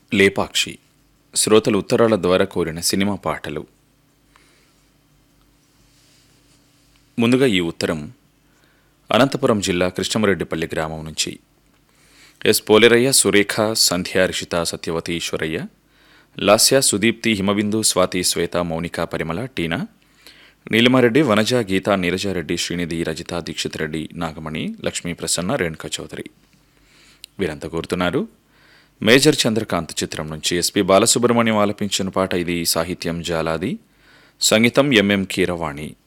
లేపాక్షి శ్రోతలు ఉత్తరాల ద్వారా కోరిన సినిమా పాటలు ముందుగా ఈ ఉత్తరం అనంతపురం జిల్లా కృష్ణమరెడ్డిపల్లి గ్రామం నుంచి ఎస్ పోలేరయ్య సురేఖ సంధ్య రిషిత సత్యవతి ఈశ్వరయ్య లాస్య సుదీప్తి హిమబిందు స్వాతి శ్వేత మౌనిక పరిమళ టీనా నీలిమారెడ్డి వనజ గీత నీరజారెడ్డి శ్రీనిధి రజిత దీక్షిత్ రెడ్డి నాగమణి లక్ష్మీ ప్రసన్న రేణుకా చౌదరి వీరంతా కోరుతున్నారు మేజర్ చంద్రకాంత్ చిత్రం నుంచి ఎస్పి బాలసుబ్రహ్మణ్యం ఆలపించిన పాట ఇది సాహిత్యం జాలాది సంగీతం ఎంఎం కీరవాణి